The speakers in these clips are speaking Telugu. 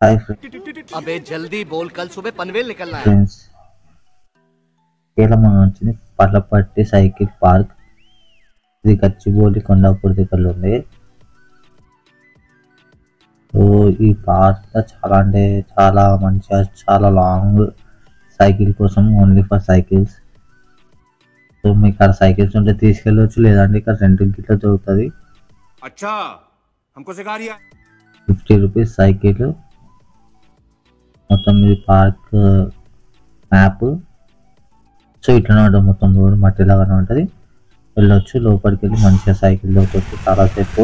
హాయ్ अबे जल्दी बोल कल सुबह पनवेल निकलना है ఫ్రెండ్స్ మనం వచ్చింది పర్లపట్టి సైకిల్ పార్క్ ఇది గచ్చిబౌలి కొండాపూర్ దగ్గర ఉంది సో ఈ పార్క్ లో చాలా అంటే చాలా మంచిగా చాలా లాంగ్ సైకిల్ కోసం ఓన్లీ ఫర్ సైకిల్స్ సో మీకు ఇక్కడ సైకిల్స్ ఉంటే తీసుకెళ్ళవచ్చు లేదంటే ఇక్కడ రెంట్ గిట్ల దొరుకుతుంది अच्छा हमको सिखा रिया ఫిఫ్టీ రూపీస్ సైకిల్ మొత్తం ఇది పార్క్ మ్యాప్ సో ఇట్లనే ఉంటుంది మొత్తం రోడ్ మట్టిలాగానే ఉంటుంది వెళ్ళొచ్చు లోపలికి వెళ్ళి మంచిగా సైకిల్ దొరకొచ్చు చాలాసేపు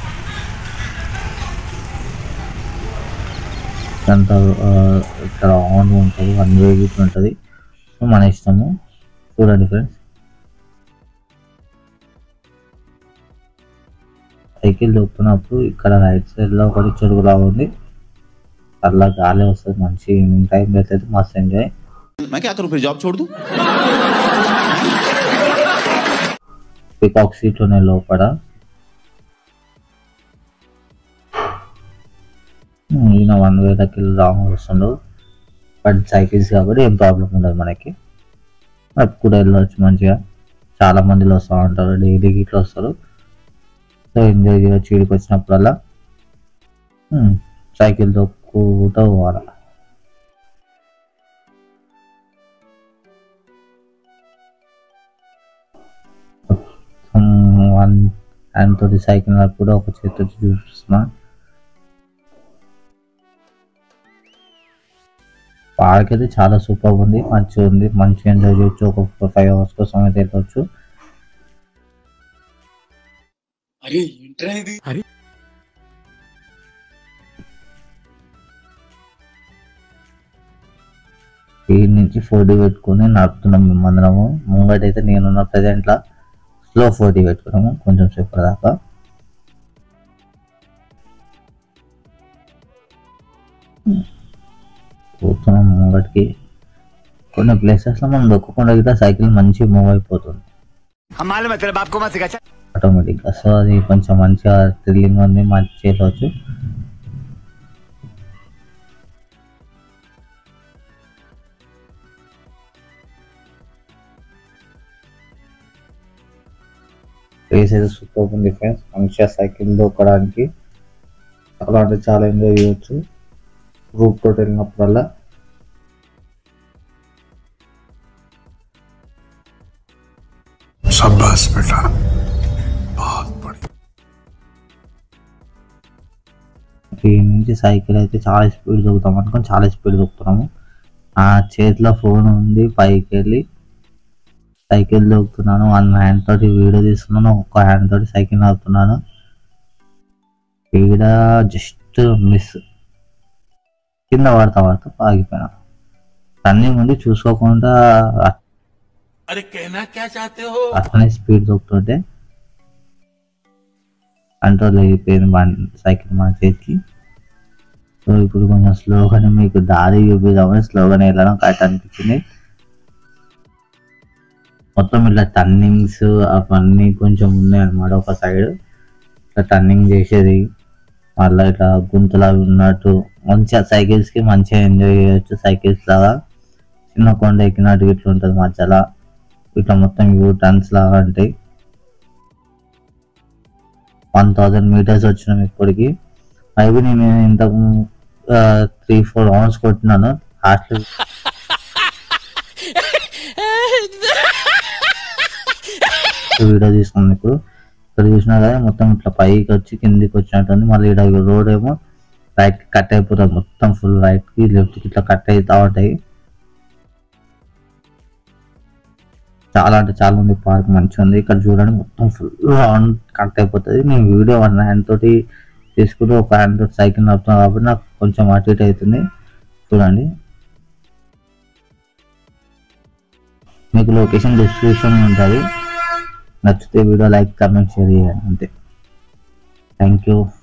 అంతా ఆ, ఇక్కడ ఆన్ ఉంటుంది వన్ వే ఇట్లా ఉంటుంది సో మన ఇష్టము చూడండి ఫ్రెండ్స్ సైకిల్ దొక్కుతున్నప్పుడు ఇక్కడ రైట్ సైడ్ లో ఒకటి చెరువులా ఉంది అలా గాలి వస్తుంది మంచి ఈవినింగ్ టైం అయితే మస్తు ఎంజాయ్ मैं क्या करूं फिर जॉब छोड़ दूं పికాక్ సీట్ ఉన్నాయి లోపల ఉమ్, ఈయన వన్ వేలకి వెళ్ళి రాంగ్ వస్తుండు బట్ సైకిల్స్ కాబట్టి ఏం ప్రాబ్లం ఉండదు మనకి అప్పుడు కూడా వెళ్ళవచ్చు మంచిగా చాలా మందిలో వస్తూ ఉంటారు డైలీకి ఇట్లా వస్తారు సో ఎంజాయ్ చేయవచ్చు ఇడికి వచ్చినప్పుడల్లా ఉమ్, సైకిల్ తొక్కుతూ పోవాలి వన్ హ్యాండ్ తోటి సైకిల్ కూడా ఒక చేతితో చూపిస్తున్నా పార్క్ అయితే చాలా సూపర్ ఉంది మంచిగా ఉంది మంచిగా ఎంజాయ్ చేయొచ్చు ఒక ఫోర్ ఫైవ్ అవర్స్ కోసం అయితే వెళ్ళవచ్చు अरे इंटर है दी ఈ నుంచి ఫోర్టీ పెట్టుకుని నడుపుతున్నాం మేమందరము ముంగట అయితే నేనున్న present లా స్లో ఫోర్టీ పెట్టుకున్నాము కొంచెం సేపు దాకా పోతున్నాం ముంగటికి కొన్ని ప్లేసెస్లో మనం దొక్కకుండా గిట్ట సైకిల్ మంచిగా మూవ్ అయిపోతుంది हमारे में तेरे बाप को मत सिखा चल। ఆటోమేటిక్గా సో అది కొంచెం మంచిగా థ్రిల్లింగ్ ఉంది మంచి చేయవచ్చు ప్లేస్ అయితే సూపర్ ఉంది ఫ్రెండ్స్ మంచిగా సైకిల్ దొక్కడానికి చాలా అంటే చాలా ఎంజాయ్ చేయవచ్చు గ్రూప్ తోటి వెళ్ళినప్పుడల్లా शाबाश बेटा बहुत बढ़िया దీని నుంచి సైకిల్ అయితే చాలా స్పీడ్ దొక్కుతాం అనుకొని చాలా స్పీడ్ దొక్కుతున్నాము ఆ చేతిలో ఫోన్ ఉంది పైకి వెళ్ళి సైకిల్ దొక్కుతున్నాను వన్ హ్యాండ్ తోటి వీడియో తీస్తున్నాను ఒక్క హ్యాండ్ తోటి సైకిల్ ఆడుతున్నాను ఈడ జస్ట్ మిస్ కింద పడతా పడతా ఆగిపోయినా రన్నింగ్ ఉంది చూసుకోకుండా अरे कहना क्या चाहते हो అట్లనే స్పీడ్ దొక్కుతుంటే కంట్రోల్ అయిపోయింది బండి సైకిల్ మన చేతికి సో ఇప్పుడు కొంచెం స్లోగానే మీకు దారి చూపిద్దామని స్లోగానే వెళ్ళడం కరెక్ట్ అనిపించింది మొత్తం ఇట్లా టర్నింగ్స్ అవన్నీ కొంచెం ఉన్నాయి అనమాట ఒక సైడ్ ఇట్లా టర్నింగ్ చేసేది మళ్ళీ ఇట్లా గుంతలు అవి ఉన్నట్టు మంచిగా సైకిల్స్కి మంచిగా ఎంజాయ్ చేయొచ్చు సైకిల్స్ లాగా చిన్న కొండ ఎక్కినట్టు ఇట్లా ఉంటుంది మధ్యలో ఇట్లా మొత్తం యూ టర్న్స్ లాగా ఉంటాయి వన్ థౌజండ్ మీటర్స్ వచ్చినాం ఇప్పటికి అవి నేను ఇంతకు త్రీ ఫోర్ అవర్స్ కొట్టినాను హాస్టల్ వీడియో తీసుకున్నాను ఇప్పుడు ఇక్కడ చూసినా కదా మొత్తం ఇట్లా పైకి వచ్చి కిందికి వచ్చినట్టుంది మళ్ళీ ఇక్కడ రోడ్ ఏమో రైట్ కట్ అయిపోతుంది మొత్తం ఫుల్ రైట్ కి లెఫ్ట్ కి ఇట్లా కట్ అవుతా ఉంటాయి చాలా అంటే చాలా ఉంది పార్క్ మంచిగా ఉంది ఇక్కడ చూడండి మొత్తం ఫుల్ రౌండ్ కట్ అయిపోతుంది నేను వీడియో వన్ హ్యాండ్ తోటి తీసుకుంటూ ఒక హ్యాండ్ తోటి సైకిల్ నడుపుతున్నాను కాబట్టి నాకు కొంచెం అటు ఇటు అవుతుంది చూడండి మీకు లొకేషన్ డిస్క్రిప్షన్ ఉంటుంది నచ్చితే వీడియో లైక్ కామెంట్ షేర్ చేయండి అంతే థ్యాంక్ యూ